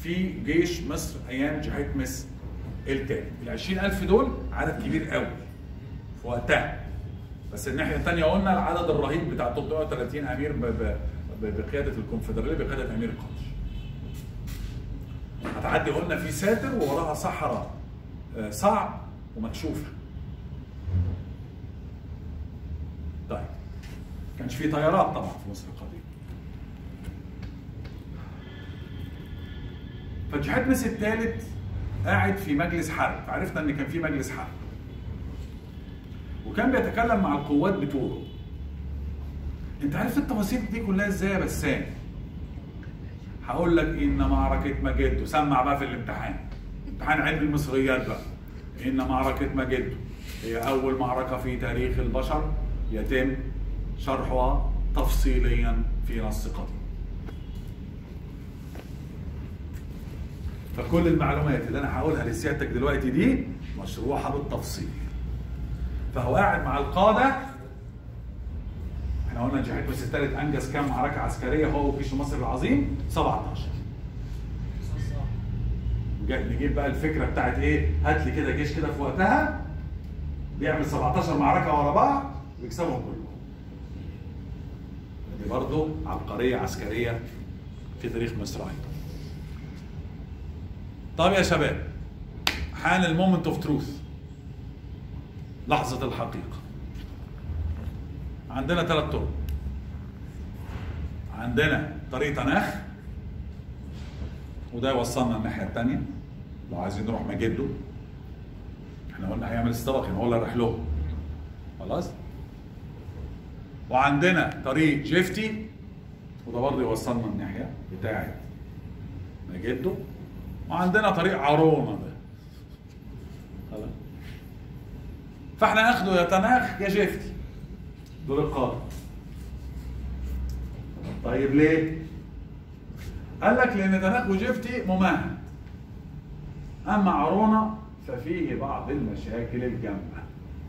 في جيش مصر ايام جحيتمس الثالث ال 20000 دول عدد كبير قوي في وقتها بس الناحيه الثانيه قلنا العدد الرهيب بتاع 330 امير ب- ب- ب- بقياده الكونفدراليه بقياده امير القدس هتعدي قلنا في ساتر ووراها صحراء آه، صعب ومكشوفه طيب كانش في طيارات طبعا في مصر القديمه فجحتمس الثالث قاعد في مجلس حرب عرفنا ان كان في مجلس حرب وكان بيتكلم مع القوات بتوعه انت عارف التفاصيل دي كلها ازاي يا بسام هقول لك ان معركه مجدو سمع بقى في الامتحان امتحان علم المصريات بقى ان معركه مجدو هي اول معركه في تاريخ البشر يتم شرحها تفصيليا في نص قديم فكل المعلومات اللي انا هقولها لسيادتك دلوقتي دي مشروحه بالتفصيل فهو قاعد مع القاده احنا قلنا جحيتمس الثالث انجز كام معركه عسكريه هو وجيش مصر العظيم 17 جا- نجيب بقى الفكره بتاعت ايه هات لي كده جيش كده في وقتها بيعمل 17 معركه ورا بعض ويكسبهم كلهم دي برضه عبقريه عسكريه في تاريخ مصر ايضا طب يا شباب حان المومنت اوف تروث لحظة الحقيقة عندنا ثلاث طرق عندنا طريق تناخ وده يوصلنا الناحية التانية لو عايزين نروح مجده احنا قلنا هيعمل استباق يعني هو اللي رايح له خلاص وعندنا طريق جيفتي وده برضه يوصلنا الناحية بتاعت مجده وعندنا طريق عرونة ده خلاص فاحنا ناخده يا تناخ يا جيفتي دول القادة طيب ليه؟ قال لك لان تناخ وجيفتي ممهد اما عرونة ففيه بعض المشاكل الجامة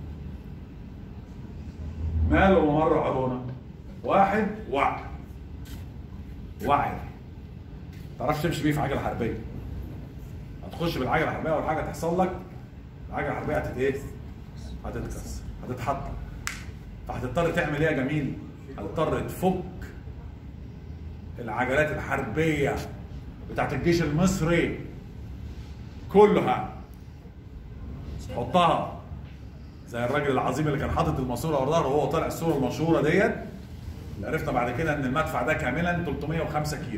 ماله ممر عرونة واحد وعي وعي تعرفش تمشي بيه في عجله حربيه هتخش بالعجله الحربيه اول حاجه تحصل لك العجله الحربيه هتت ايه؟ هتتكسر هتتحطم فهتضطر تعمل ايه يا جميل؟ هتضطر تفك العجلات الحربيه بتاعت الجيش المصري كلها حطها زي الراجل العظيم اللي كان حاطط الماسوره ورا ظهره وهو طالع الصوره المشهوره ديت اللي عرفنا بعد كده ان المدفع ده كاملا 305 كيلو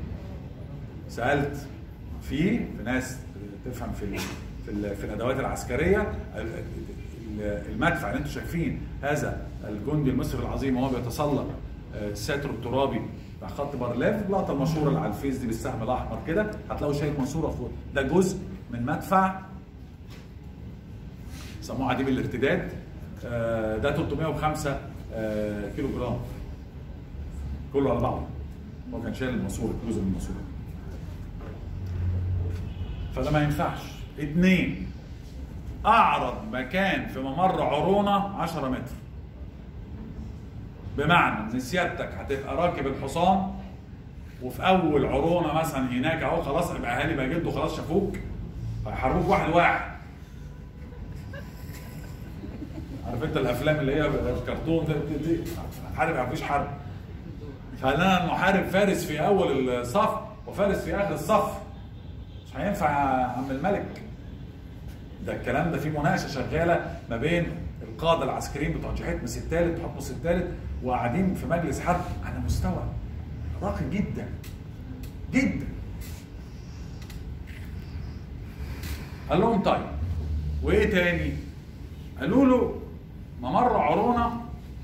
سالت فيه في ناس تفهم في ال في, ال في الادوات العسكريه ال- ال- المدفع اللي انتم شايفين هذا الجندي المصري العظيم وهو بيتسلق آه، الساتر الترابي بتاع خط بارليف اللقطه المشهوره اللي على الفيس دي بالسهم الاحمر كده هتلاقوا شايل منصوره فوق ده جزء من مدفع سموه عديم الارتداد آه، ده 305 آه، كيلو جرام كله على بعضه هو كان شايل الماسوره جزء من الماسوره فده ما ينفعش اتنين اعرض مكان في ممر عرونة 10 متر بمعنى ان سيادتك هتبقى راكب الحصان وفي اول عرونة مثلا هناك اهو خلاص يبقى اهالي بقى جدوا خلاص شافوك هيحاربوك واحد واحد عارف انت الافلام اللي هي الكرتون دي- دي هتحارب مفيش حرب فانا محارب فارس في اول الصف وفارس في اخر الصف مش هينفع يا عم الملك ده الكلام ده في مناقشه شغاله ما بين القاده العسكريين بتوع جحيتمس الثالث وحتمس الثالث وقاعدين في مجلس حرب على مستوى راقي جدا جدا قال لهم طيب وايه تاني؟ قالوا له ممر عرونه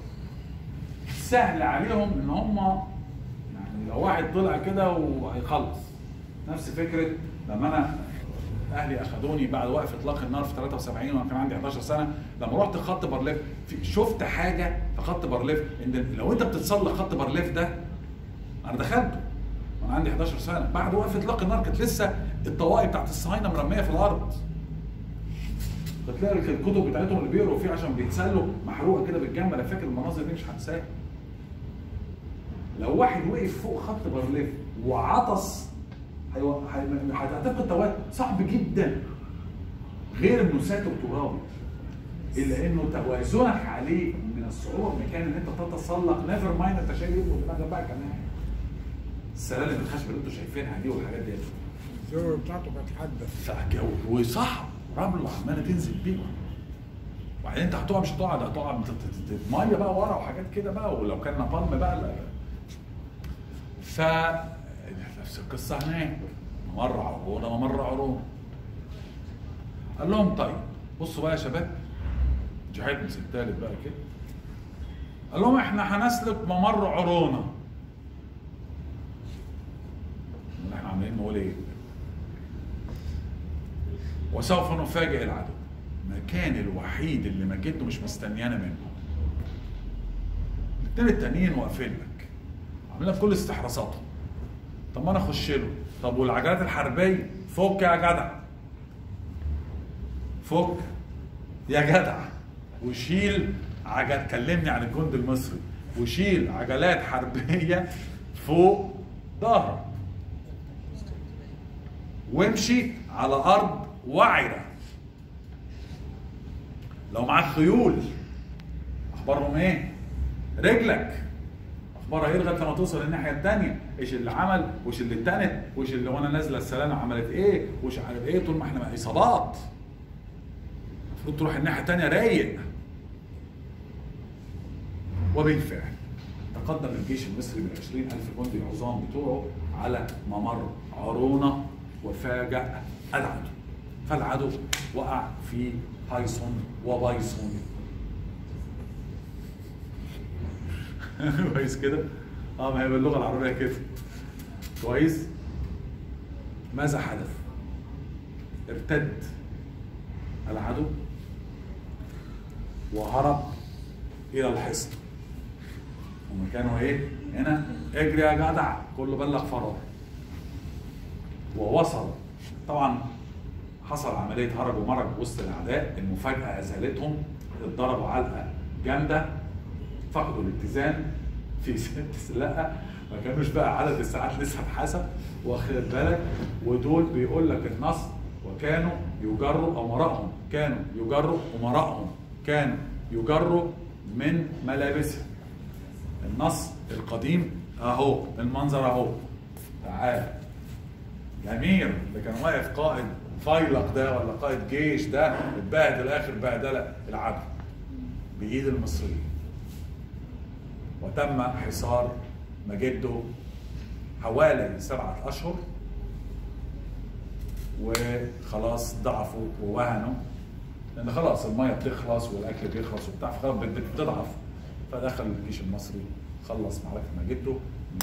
سهل عليهم ان هم يعني لو واحد طلع كده وهيخلص نفس فكره لما انا اهلي اخذوني بعد وقف اطلاق النار في 73 وانا كان عندي 11 سنه لما رحت خط بارليف في- شفت حاجه في خط بارليف ان لو انت بتتسلق خط بارليف ده انا دخلته وانا عندي 11 سنه بعد وقف اطلاق النار كانت لسه الطوائي بتاعت الصهاينه مرميه في الارض بتلاقي الكتب بتاعتهم اللي بيقروا فيه عشان بيتسلوا محروقه كده بالجنب انا فاكر المناظر دي مش هنساها لو واحد وقف فوق خط بارليف وعطس هيو- هي- هتفقد توازن صعب جدا غير انه ساتر ترابي الا انه توازنك عليه من الصعوبه بمكان ان انت تتسلق نيفر مايند انت شايل ايده في دماغك بقى كمان السلالم الخشب اللي انتوا شايفينها دي والحاجات دي الزاويه بتاعته كانت حاده فجو وصح رمله عماله تنزل بيه وبعدين انت هتقع مش هتقع ده هتقع بت- بت- بت- ميه بقى ورا وحاجات كده بقى ولو كان نابالم بقى لا ف نفس القصه هناك ممر عرونه ممر عرونه قال لهم طيب بصوا بقى يا شباب جهاد الثالث بقى كده قال لهم احنا هنسلك ممر عرونه احنا عاملين نقول ايه وسوف نفاجئ العدو المكان الوحيد اللي مكته مش مستنيانا منه الاثنين التانيين واقفين لك عاملين بكل استحراصاتهم طب ما انا اخش له طب والعجلات الحربيه فك يا جدع فك يا جدع وشيل عجل كلمني عن الجند المصري وشيل عجلات حربيه فوق ظهرك وامشي على ارض وعره لو معاك خيول اخبارهم ايه رجلك اخبارها ايه لغايه لما توصل الناحيه الثانيه ايش اللي عمل وايش اللي اتنت وايش اللي وانا نازله السلامه عملت ايه وايش عارف ايه طول ما احنا اصابات المفروض تروح الناحيه الثانيه رايق وبالفعل تقدم الجيش المصري ب 20000 جندي العظام بتوعه على ممر عرونه وفاجأ العدو فالعدو وقع في هايسون وبايسون كويس كده؟ اه ما هي باللغه العربيه كده كويس؟ ماذا حدث؟ ارتد العدو وهرب الى الحصن هم كانوا ايه؟ هنا اجري يا جدع كله بلغ فرار ووصل طبعا حصل عمليه هرج ومرج وسط الاعداء المفاجاه ازالتهم اتضربوا علقه جامده فقدوا الاتزان في ست سلاقه ما كانوش بقى عدد الساعات لسه اتحسب واخد بالك ودول بيقول لك النصر وكانوا يجروا امراءهم كانوا يجروا امراءهم كانوا يجروا من ملابسهم النص القديم اهو المنظر اهو تعال الامير اللي كان واقف قائد فيلق ده ولا قائد جيش ده اتبهدل اخر بهدله العدو بايد المصريين وتم حصار مجده حوالي سبعة أشهر وخلاص ضعفوا ووهنوا لأن خلاص المية بتخلص والأكل بيخلص وبتاع فخلاص بت- بتضعف فدخل الجيش المصري خلص معركة مجده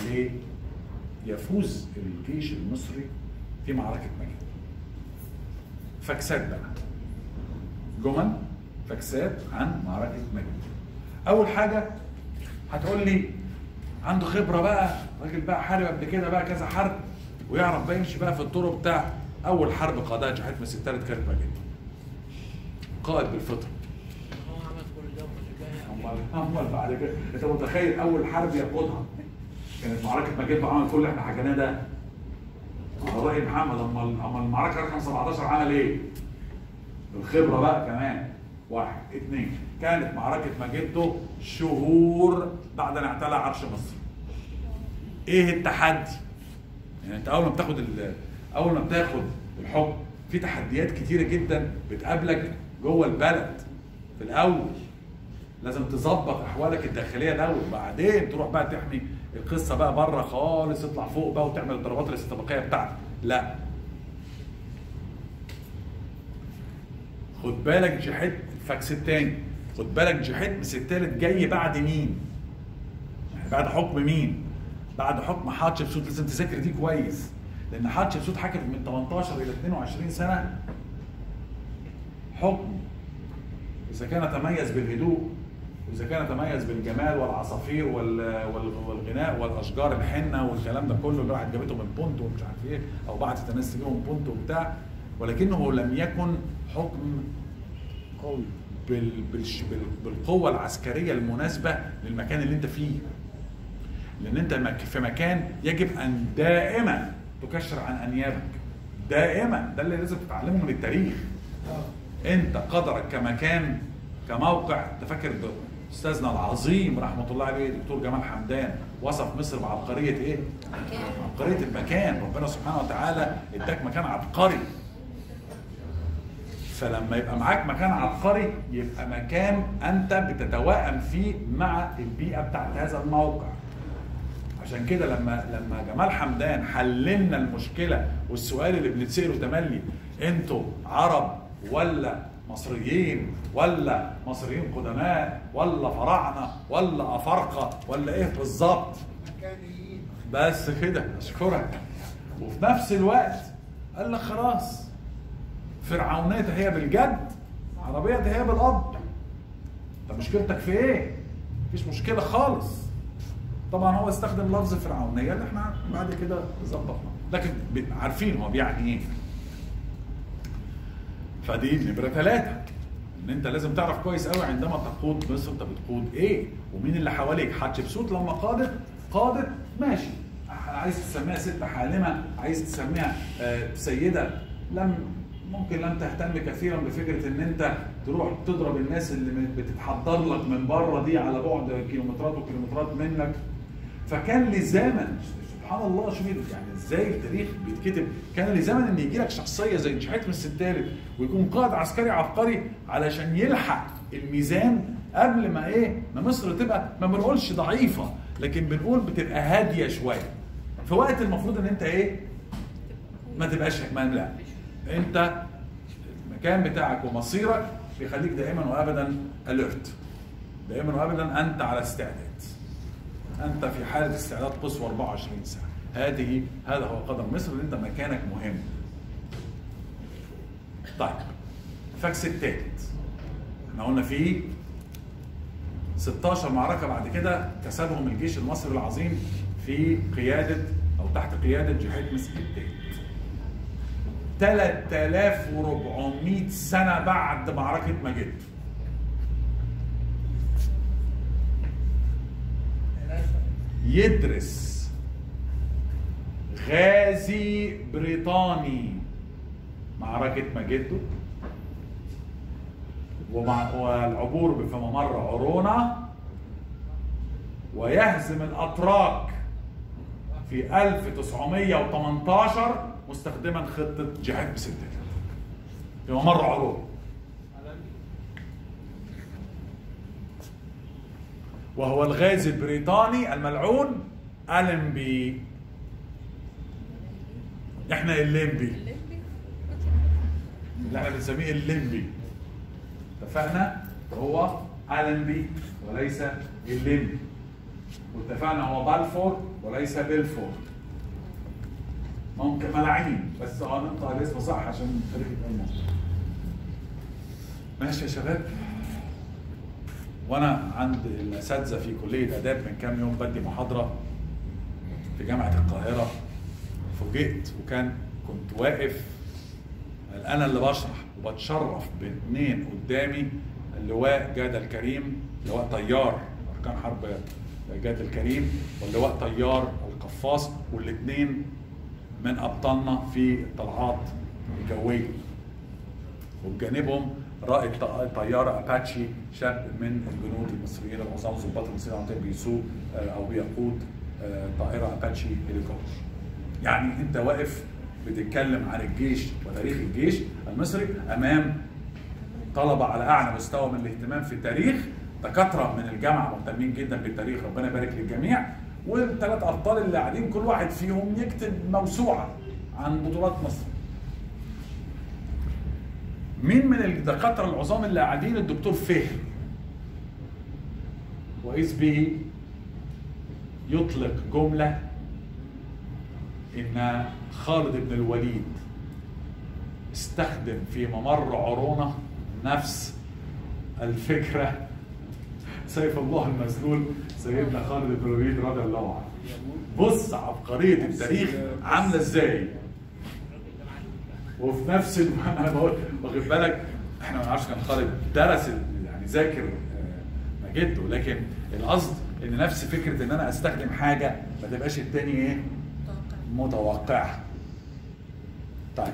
ليفوز الجيش المصري في معركة مجده فاكسات بقى جمل فاكسات عن معركة مجده أول حاجة هتقول لي عنده خبرة بقى راجل بقى حارب قبل كده بقى كذا حرب ويعرف بقى يمشي بقى في الطرق بتاع أول حرب قادها جحيت من الستات كانت مجده قائد بالفطرة هو عمل كل ده ومش جاي امال امال بعد كده انت متخيل اول حرب يقودها كانت معركه مجد عمل كل اللي احنا حكيناه ده على راي محمد اما اما المعركه رقم 17 عمل ايه؟ بالخبره بقى كمان واحد اثنين كانت معركه مجده شهور بعد ان اعتلى عرش مصر ايه التحدي؟ يعني انت اول ما بتاخد ال- اول ما بتاخد الحكم في تحديات كتيره جدا بتقابلك جوه البلد في الاول لازم تظبط احوالك الداخليه الاول بعدين تروح بقى تحمي القصه بقى بره خالص تطلع فوق بقى وتعمل الضربات الاستباقيه بتاعتك لا خد بالك جحيت الفاكس التاني خد بالك جحيت بس التالت جاي بعد مين يعني بعد حكم مين بعد حكم حتشبسوت لازم تذاكر دي كويس لان حتشبسوت حكم من 18 الى 22 سنه حكم إذا كان تميز بالهدوء وإذا كان تميز بالجمال والعصافير وال- وال- والغناء والأشجار الحنة والكلام ده كله اللي واحد جابته من بونتو ومش عارف إيه أو بعتت الناس تجيبهم بونتو وبتاع ولكنه لم يكن حكم قوي بال بالش بال بالقوة العسكرية المناسبة للمكان اللي أنت فيه لأن أنت مك- في مكان يجب أن دائما تكشر عن انيابك دائما ده اللي لازم تتعلمه من التاريخ انت قدرك كمكان كموقع انت فاكر ب- استاذنا العظيم رحمه الله عليه دكتور جمال حمدان وصف مصر بعبقريه ايه؟ عبقريه المكان ربنا سبحانه وتعالى اداك مكان عبقري فلما يبقى معاك مكان عبقري يبقى مكان انت بتتوائم فيه مع البيئه بتاعت هذا الموقع عشان كده لما لما جمال حمدان حللنا المشكله والسؤال اللي بنتساله تملي انتوا عرب ولا مصريين ولا مصريين قدماء ولا فراعنه ولا افارقه ولا ايه بالظبط مكانيين بس كده اشكرك وفي نفس الوقت قال لك خلاص فرعونيه هي بالجد عربيه هي بالاب انت مشكلتك في ايه؟ مفيش مشكله خالص طبعا هو استخدم لفظ فرعونيه اللي احنا بعد كده ظبطنا لكن ب- عارفين هو بيعني ايه فدي نمره ثلاثه ان انت لازم تعرف كويس قوي عندما تقود مصر انت بتقود ايه ومين اللي حواليك حتشبسوت لما قادت قادت ماشي عايز تسميها ست حالمه عايز تسميها آه، سيده لم ممكن لم تهتم كثيرا بفكره ان انت تروح تضرب الناس اللي من- بتتحضر لك من بره دي على بعد كيلومترات وكيلومترات منك فكان لزاما سبحان الله شوف يعني ازاي التاريخ بيتكتب كان لزاما ان يجي لك شخصيه زي نشحتمس الثالث ويكون قائد عسكري عبقري علشان يلحق الميزان قبل ما ايه ما مصر تبقى ما بنقولش ضعيفه لكن بنقول بتبقى هاديه شويه في وقت المفروض ان انت ايه ما تبقاش هكمان لا انت المكان بتاعك ومصيرك بيخليك دائما وابدا اليرت دائما وابدا انت على استعداد انت في حاله استعداد قصوى 24 ساعه هذه هذا هو قدر مصر ان انت مكانك مهم طيب الفاكس الثالث احنا قلنا في 16 معركه بعد كده كسبهم الجيش المصري العظيم في قياده او تحت قياده جحيتمس الثالث 3400 سنه بعد معركه مجد يدرس غازي بريطاني معركة مجدو ومع والعبور بممر عرونا ويهزم الأتراك في 1918 مستخدما خطة جهاد بستة في ممر عرونا وهو الغازي البريطاني الملعون ألمبي احنا الليمبي اللي احنا بنسميه الليمبي اتفقنا هو ألمبي وليس الليمبي واتفقنا هو بالفور وليس بيلفور ممكن ملاعين بس هننطق الاسم صح عشان التاريخ يبقى الموضوع ماشي يا شباب وانا عند الاساتذه في كليه اداب من كام يوم بدي محاضره في جامعه القاهره فوجئت وكان كنت واقف انا اللي بشرح وبتشرف باثنين قدامي اللواء جاد الكريم لواء طيار اركان حرب جاد الكريم واللواء طيار القفاص والاثنين من ابطالنا في الطلعات الجويه وبجانبهم رائد ط- طياره اباتشي شاب من الجنود المصريين العظام ضباط المصريين عن بيسوق آه، او بيقود آه، طائره اباتشي هليكوبتر. يعني انت واقف بتتكلم عن الجيش وتاريخ الجيش المصري امام طلبه على اعلى مستوى من الاهتمام في التاريخ دكاتره من الجامعه مهتمين جدا بالتاريخ ربنا يبارك للجميع والثلاث ابطال اللي قاعدين كل واحد فيهم يكتب موسوعه عن بطولات مصر مين من الدكاتره العظام اللي قاعدين الدكتور فهم واذ به يطلق جمله ان خالد بن الوليد استخدم في ممر عرونه نفس الفكره سيف الله المسلول سيدنا خالد بن الوليد رضي الله عنه بص عبقريه التاريخ عامله ازاي وفي نفس الوقت انا بقول واخد بالك احنا ما نعرفش كان خالد درس ال- يعني ذاكر آه، مجده لكن القصد ان نفس فكره ان انا استخدم حاجه ما تبقاش التاني ايه متوقعه طيب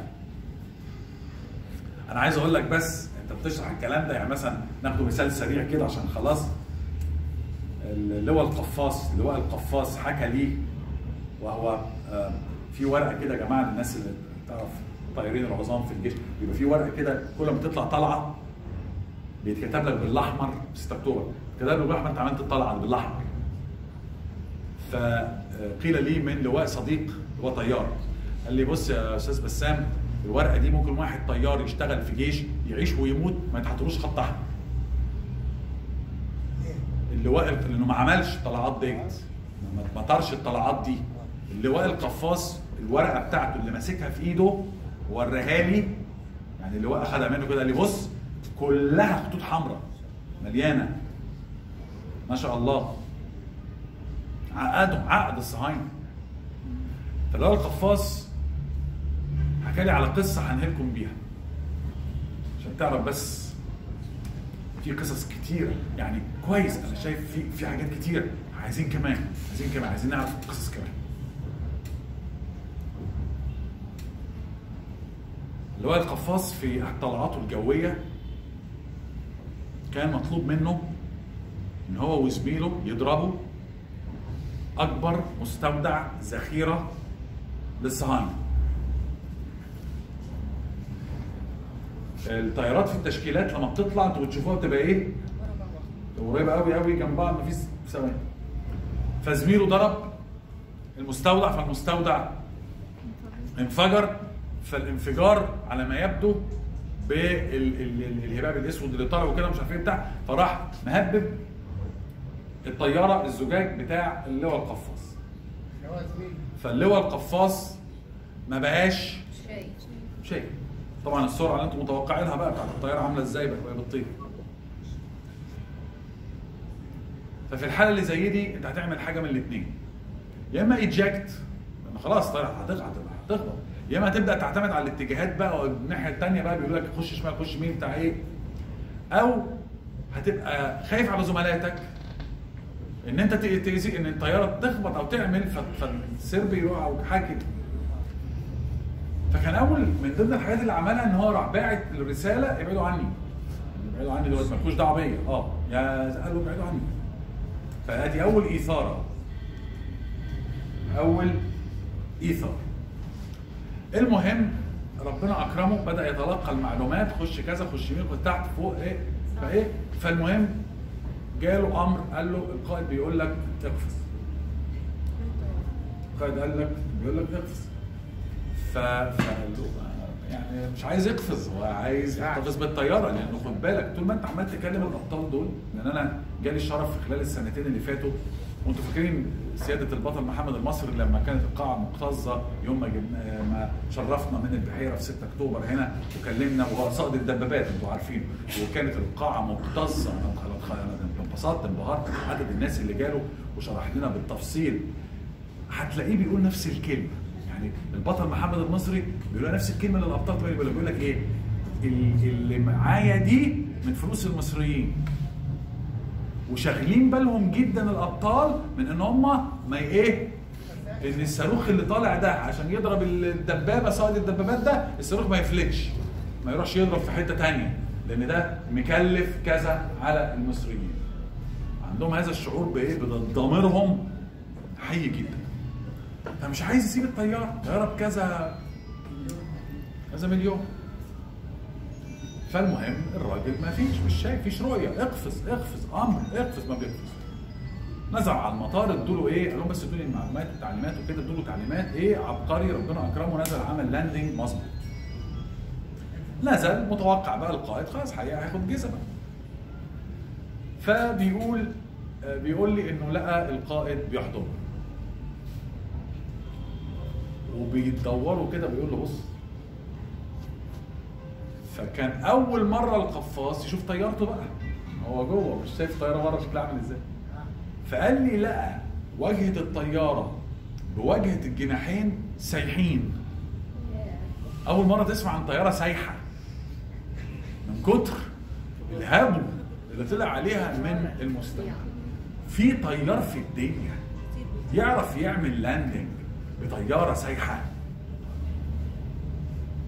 انا عايز اقول لك بس انت بتشرح الكلام ده يعني مثلا ناخده مثال سريع كده عشان خلاص اللواء القفاص اللواء القفاص حكى ليه وهو آه، في ورقه كده يا جماعه للناس اللي تعرف طيارين العظام في الجيش بيبقى في ورقه كده كل ما تطلع طلعه بيتكتب لك بالاحمر في 6 اكتوبر كتب لك بالاحمر انت عملت الطلعه بالاحمر فقيل لي من لواء صديق هو طيار قال لي بص يا استاذ بسام الورقه دي ممكن واحد طيار يشتغل في جيش يعيش ويموت ما يتحطلوش خط احمر اللواء لانه ما عملش الطلعات ديت ما طرش الطلعات دي اللواء القفاص الورقه بتاعته اللي ماسكها في ايده وراها لي يعني اللواء اخدها منه كده قال لي بص كلها خطوط حمراء مليانه ما شاء الله عقدهم عقد الصهاينه فاللواء القفاص حكى لي على قصه هنهلكم بيها عشان تعرف بس في قصص كتيرة يعني كويس انا شايف في في حاجات كتيرة عايزين كمان عايزين كمان عايزين نعرف قصص كمان اللي هو القفاص في طلعاته الجوية كان مطلوب منه ان هو وزميله يضربوا اكبر مستودع ذخيرة للصهاينة الطيارات في التشكيلات لما بتطلع انتوا بتشوفوها بتبقى ايه؟ قريبه قوي قوي جنب بعض مفيش ثواني فزميله ضرب المستودع فالمستودع انفجر فالانفجار على ما يبدو بالهباب الاسود اللي طالع وكده مش عارف ايه بتاع فراح مهبب الطياره الزجاج بتاع اللواء القفاص فاللواء القفاص ما بقاش شيء شيء طبعا السرعه اللي انتم متوقعينها بقى بتاعت الطياره عامله ازاي بقى وهي بتطير ففي الحاله اللي زي دي انت هتعمل حاجه من الاثنين يا اما ايجكت لان خلاص الطياره هتغ- هتهبط يا اما هتبدا تعتمد على الاتجاهات بقى والناحيه الثانيه بقى بيقول لك خش شمال خش يمين بتاع ايه او هتبقى خايف على زملاتك ان انت ت- تأذي ان الطياره تخبط او تعمل ف- فالسرب يقع او حاجه كده فكان اول من ضمن الحاجات اللي عملها ان هو راح باعت الرساله ابعدوا عني ابعدوا عني دلوقتي مالكوش دعوه بيا اه يا قالوا ابعدوا عني فادي اول ايثاره اول ايثار المهم ربنا اكرمه بدا يتلقى المعلومات خش كذا خش يمين خش تحت فوق ايه فايه فالمهم جاله امر قال له القائد بيقول لك اقفز القائد قال لك بيقول لك اقفز ف فقال له يعني مش عايز يقفز هو عايز يحتفظ بالطياره لانه خد بالك طول ما انت عمال تكلم الابطال دول لان انا جالي الشرف في خلال السنتين اللي فاتوا وانتوا فاكرين سياده البطل محمد المصري لما كانت القاعه مكتظه يوم ما جبنا ما شرفنا من البحيره في 6 اكتوبر هنا وكلمنا وهو صائد الدبابات انتوا عارفين وكانت القاعه مكتظه انا انبسطت انبهرت من عدد الناس اللي جاله وشرح لنا بالتفصيل هتلاقيه بيقول نفس الكلمه يعني البطل محمد المصري بيقول نفس الكلمه اللي الابطال بتوعي بيقولوا بيقول لك ايه ال- اللي معايا دي من فلوس المصريين وشاغلين بالهم جدا الابطال من ان هم ما ايه ان الصاروخ اللي طالع ده عشان يضرب الدبابه صائد الدبابات ده الصاروخ ما يفلتش ما يروحش يضرب في حته تانية لان ده مكلف كذا على المصريين عندهم هذا الشعور بايه بضميرهم حي جدا فمش عايز يسيب الطياره الطياره بكذا كذا مليون فالمهم الراجل ما فيش مش شايف فيش رؤيه اقفز اقفز امر اقفز ما بيقفز نزل على المطار ادوا له ايه؟ قال لهم بس ادوا لي المعلومات والتعليمات وكده ادوا له تعليمات ايه عبقري ربنا اكرمه نزل عمل لاندنج مظبوط. نزل متوقع بقى القائد خلاص هي- هياخد جزء بقى. فبيقول آه، بيقول لي انه لقى القائد بيحضر وبيدوروا كده بيقول له بص فكان اول مره القفاص يشوف طيارته بقى هو جوه مش شايف الطياره بره شكلها عامل ازاي فقال لي لقى واجهه الطياره بواجهه الجناحين سايحين اول مره تسمع عن طياره سايحه من كتر الهبو اللي طلع عليها من المستوى في طيار في الدنيا يعرف يعمل لاندنج بطياره سايحه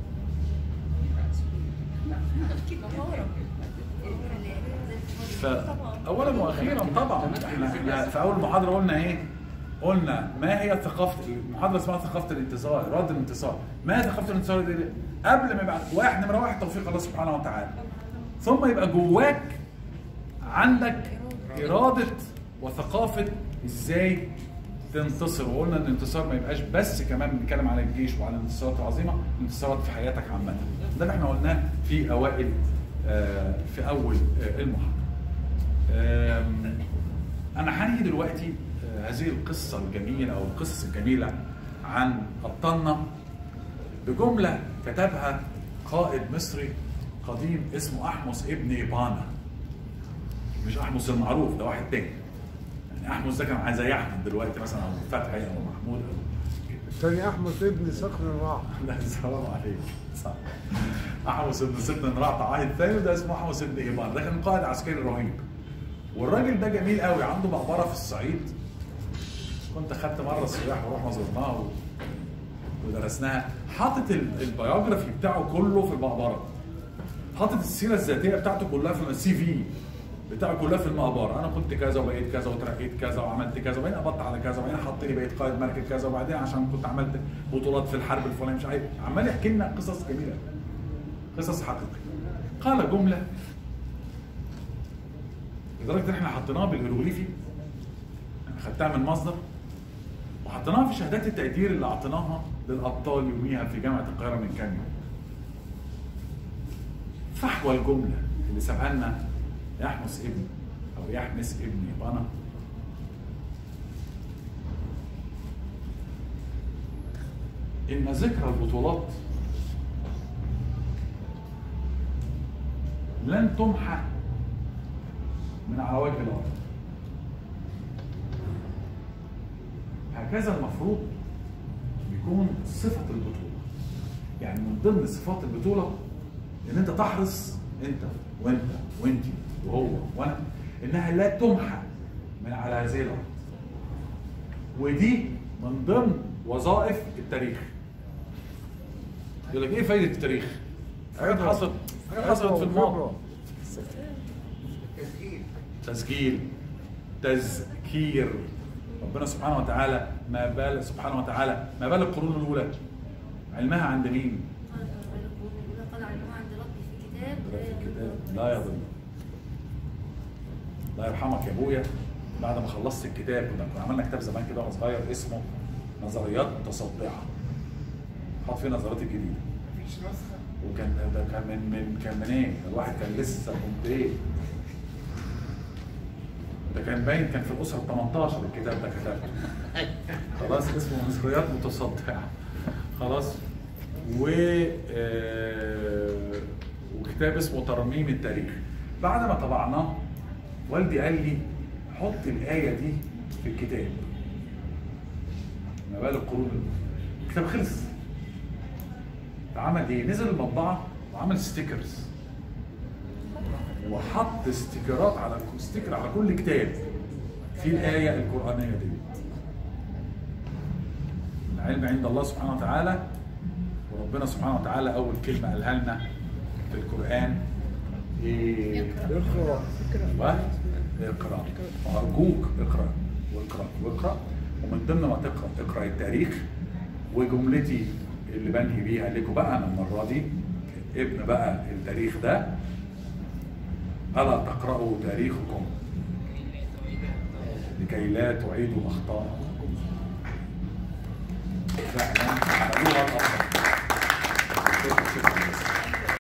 فاولا واخيرا طبعا احنا احنا في اول محاضره قلنا ايه؟ قلنا ما هي ثقافه المحاضره اسمها ثقافه الانتصار اراده الانتصار ما هي ثقافه الانتصار دي قبل ما يبقى واحد نمره واحد توفيق الله سبحانه وتعالى ثم يبقى جواك عندك اراده وثقافه ازاي تنتصر وقلنا ان الانتصار ما يبقاش بس كمان بنتكلم على الجيش وعلى الانتصارات العظيمه الانتصارات في حياتك عامه ده اللي احنا قلناه في اوائل آه، في اول آه، المحاضره آم، انا هنهي دلوقتي آه، هذه القصه الجميله او القصص الجميله عن ابطالنا بجمله كتبها قائد مصري قديم اسمه احمس ابن ابانا مش احمس المعروف ده واحد تاني يعني احمس ده كان زي احمد دلوقتي مثلا او فتحي او محمود او كده الثاني احمد ابن صخر الراح لا السلام عليك صح احمس بن سيدنا نراع طعاي الثاني وده اسمه احمس بن ايمان ده كان قائد عسكري رهيب والراجل ده جميل قوي عنده مقبره في الصعيد كنت خدت مره السياح ورحنا زرناها و... ودرسناها حاطط ال- البيوجرافي بتاعه كله في المقبره حاطط السيره الذاتيه بتاعته كلها في السي في بتاعه كلها في المقبره انا كنت كذا وبقيت كذا وترقيت كذا وعملت كذا وبعدين قبضت على كذا وبعدين حطني بقيت قائد مركز كذا وبعدين عشان كنت عملت بطولات في الحرب الفلانيه مش عارف عمال يحكي لنا قصص جميله قصص حقيقيه قال جمله لدرجه ان احنا حطيناها بالهيروغليفي يعني خدتها من مصدر وحطيناها في شهادات التقدير اللي اعطيناها للابطال يوميها في جامعه القاهره من كام يوم فحوى الجمله اللي سابها لنا يحمس ابن او يحمس ابن يبانا ان ذكرى البطولات لن تمحى من على وجه الارض هكذا المفروض يكون صفه البطوله يعني من ضمن صفات البطوله ان انت تحرص انت وانت وانت وهو وانا انها لا تمحى من على هذه الارض ودي من ضمن وظائف التاريخ يقول لك ايه فايده التاريخ؟ حاجات حصلت حاجات حصلت في الماضي تسجيل تذكير ربنا سبحانه وتعالى ما بال سبحانه وتعالى ما بال القرون الاولى علمها عند مين؟ قال علمها عند ربي في كتاب في الكتاب لا يضل الله يرحمك يا ابويا بعد ما خلصت الكتاب كنا كنا عملنا كتاب زمان كده وانا صغير اسمه نظريات متصدعه حط فيه نظريات الجديده وكان ده كان من من كان من ايه؟ الواحد كان لسه كنت ايه؟ ده كان باين كان في الاسره 18 الكتاب ده كتبته خلاص اسمه نظريات متصدعه خلاص و آه، وكتاب اسمه ترميم التاريخ بعد ما طبعناه والدي قال لي حط الايه دي في الكتاب ما بال القرون الكتاب خلص فعمل ايه نزل المطبعه وعمل ستيكرز وحط استيكرات على ستيكر على كل كتاب في الايه القرانيه دي العلم عند الله سبحانه وتعالى وربنا سبحانه وتعالى اول كلمه قالها لنا في القران ايه اقرا ايوه اقرا وارجوك اقرا واقرا واقرا ومن ضمن ما تقرا اقرا التاريخ وجملتي اللي بنهي بيها لكم بقى انا المره دي ابن بقى التاريخ ده الا تقرأوا تاريخكم لكي لا تعيدوا اخطاءكم فعلا